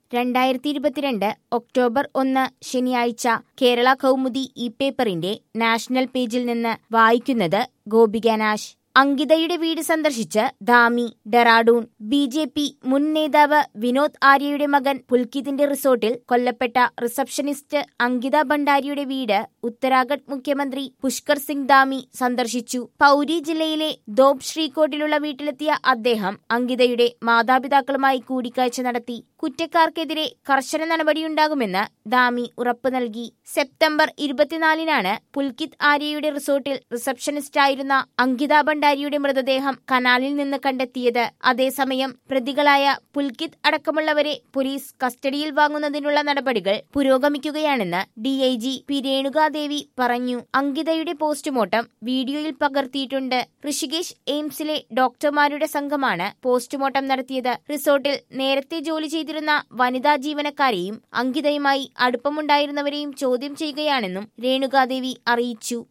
രണ്ടായിരത്തി ഇരുപത്തിരണ്ട് ഒക്ടോബർ ഒന്ന് ശനിയാഴ്ച കേരള കൗമുദി ഈ പേപ്പറിന്റെ നാഷണൽ പേജിൽ നിന്ന് വായിക്കുന്നത് ഗോപിക നാശ് അങ്കിതയുടെ വീട് സന്ദർശിച്ച് Dhami Dehradun B J P മുൻ നേതാവ് വിനോദ് ആര്യയുടെ മകൻ പുൽക്കിതിന്റെ റിസോർട്ടിൽ കൊല്ലപ്പെട്ട റിസപ്ഷനിസ്റ്റ് അങ്കിത ഭണ്ഡാരിയുടെ വീട് ഉത്തരാഖണ്ഡ് മുഖ്യമന്ത്രി പുഷ്കർ സിംഗ് ധാമി സന്ദർശിച്ചു പൌരി ജില്ലയിലെ ദോബ് ശ്രീകോട്ടിലുള്ള വീട്ടിലെത്തിയ അദ്ദേഹം അങ്കിതയുടെ മാതാപിതാക്കളുമായി കൂടിക്കാഴ്ച നടത്തി കുറ്റക്കാർക്കെതിരെ കർശന നടപടിയുണ്ടാകുമെന്ന് ദാമി ഉറപ്പു നൽകി സെപ്റ്റംബർ ഇരുപത്തിനാലിനാണ് പുൽകിത് ആര്യയുടെ റിസോർട്ടിൽ റിസപ്ഷനിസ്റ്റായിരുന്ന അങ്കിത ഭണ്ഡാരിയുടെ മൃതദേഹം കനാലിൽ നിന്ന് കണ്ടെത്തിയത് അതേസമയം പ്രതികളായ പുൽകിത് അടക്കമുള്ളവരെ പോലീസ് കസ്റ്റഡിയിൽ വാങ്ങുന്നതിനുള്ള നടപടികൾ പുരോഗമിക്കുകയാണെന്ന് ഡിഐജി പി രേണുകാദേവി പറഞ്ഞു അങ്കിതയുടെ പോസ്റ്റ്മോർട്ടം വീഡിയോയിൽ പകർത്തിയിട്ടുണ്ട് ഋഷികേശ് എയിംസിലെ ഡോക്ടർമാരുടെ സംഘമാണ് പോസ്റ്റ്മോർട്ടം നടത്തിയത് റിസോർട്ടിൽ നേരത്തെ ജോലി ചെയ്തിരുന്ന വനിതാ ജീവനക്കാരെയും അങ്കിതയുമായി അടുപ്പമുണ്ടായിരുന്നവരെയും ചോദ്യം ചെയ്യുകയാണെന്നും രേണുകാദേവി അറിയിച്ചു